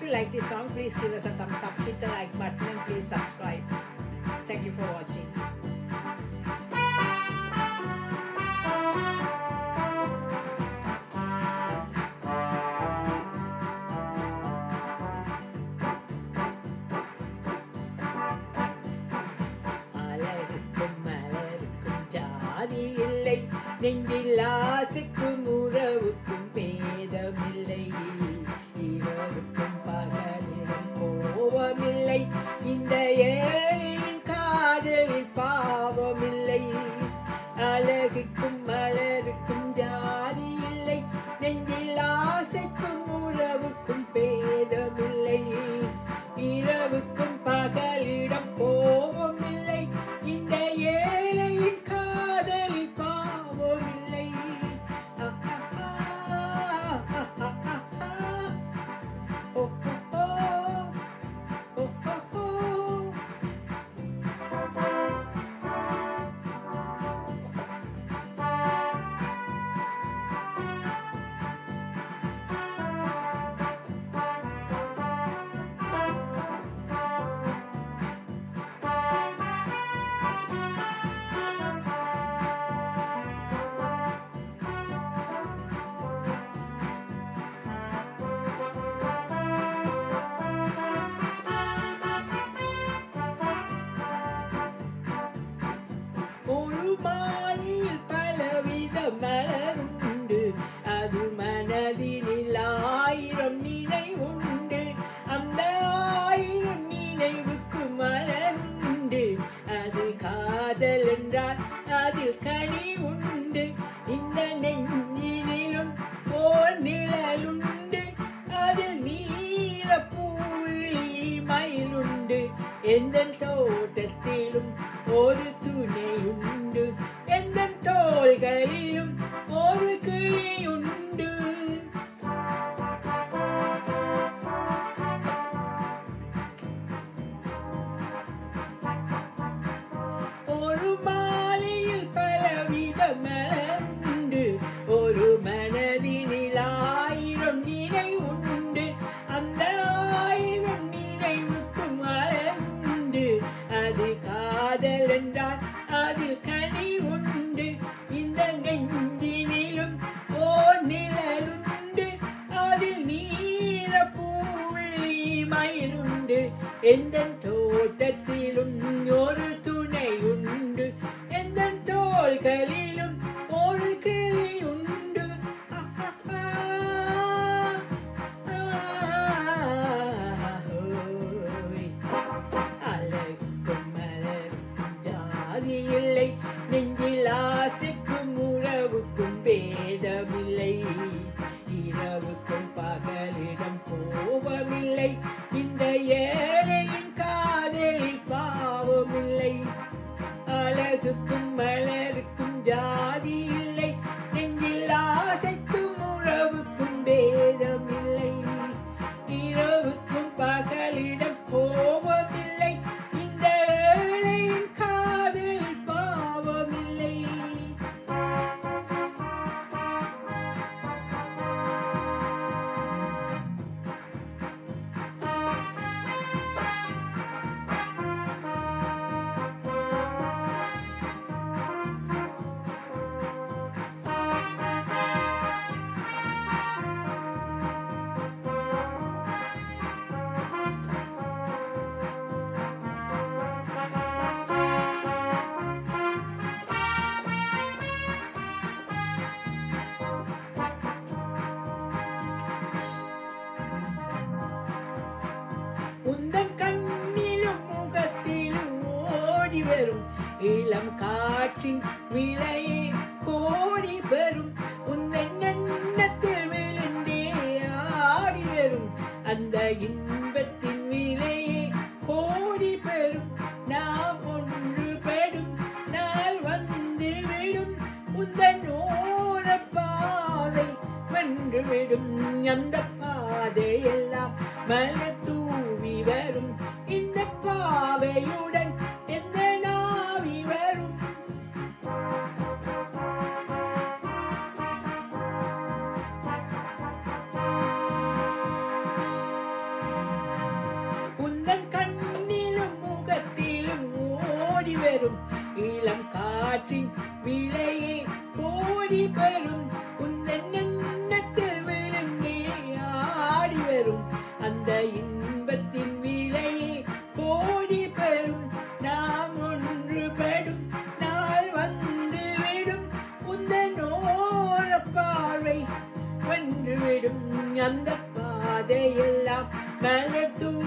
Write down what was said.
you like this song, please give us a thumbs up, hit the like button, and please subscribe. Thank you for watching. அழகுக்கும் மலருக்கும் ஜாதி இல்லை நெஞ்சில் ஆசைக்கும் உறவுக்கும் பேதமில்லை இரவுக்கும் பகலிடம் கோபமில்லை இந்த ஏழையின் காதலில் பாவமில்லை அழகுக்கும் மலருக்கும் ஜாதி இல்லை நெஞ்சில் ஆசைக்கும் உறவுக்கும் பேதமில்லை இரவுக்கும் பகலிடம் கோபமில்லை இந்த ஏழையின் காதலில் பாவமில்லை ஓ ஓ ஓ ஓ ஓ ஒரு மாலையில் பலவித மலருண்டு அது மனதினில் ஆயிரம் நினைவுண்டு அந்த ஆயிரம் நினைவுக்கு மலருண்டு அது காதல் என்றால் அதில் கனி உண்டு இந்த நெஞ்சினிலும் ஓர் நிழலுண்டு அதில் நீல பூவிழி மயிலுண்டு எந்த தோட்டத்திலும் ஒரு துணை உண்டு எந்த தோள்களிலும் ஒரு கிளி உண்டு ஒரு மாலையில் பலவித மலர்ந்து ஒரு மனதினில் ஆயிரம் நினைவுண்டு அந்த ஆயிரம் நினைவுக்கு மலர்ந்து அது காதல் என்றால் அதில் கனி உண்டு இந்த நெஞ்சினிலும் ஓர் நிழலுண்டு அதில் நீல பூவிழி மயிலுண்டு எந்த தோட்டத்திலும் ஒரு துணை உண்டு எந்த தோள்களிலும் ஒரு கிளி உண்டு அழகுக்கும் மலருக்கும் ஜாதி இல்லை நெஞ்சில் ஆசைக்கும் உறவுக்கும் பேதமில்லை இரவுக்கும் பகலிடம் கோபமில்லை இந்த ஏழையின் காதலில் பாவமில்லை அழகுக்கும் மலருக்கும் ஜாதி இல்லை நெஞ்சில் ஆசைக்கும் உறவுக்கும் பேதமில்லை இரவுக்கும் பகலிடம் கோபமில்லை இந்த ஏழையின் காதலில் பாவமில்லை உந்தன் கண்ணிலும் முகத்திலும் ஓடி வரும் இளம் காற்றின் விலையே கோடி பெறும் உந்தன் எண்ணத்தில் விழுந்தே ஆடி வரும் அந்த இன்பத்தின் விலையே கோடி பெறும் நாம் ஒன்று பெடும் நாள் வந்து விடும் உந்தன் ஓர பாதை வென்று விடும் அந்த பாதையெல்லாம் மலர் தூவி வரும் இந்த பாவையுடன் எந்த நாவி வரும் அந்த பாதையெல்லாம் மலர் தூவி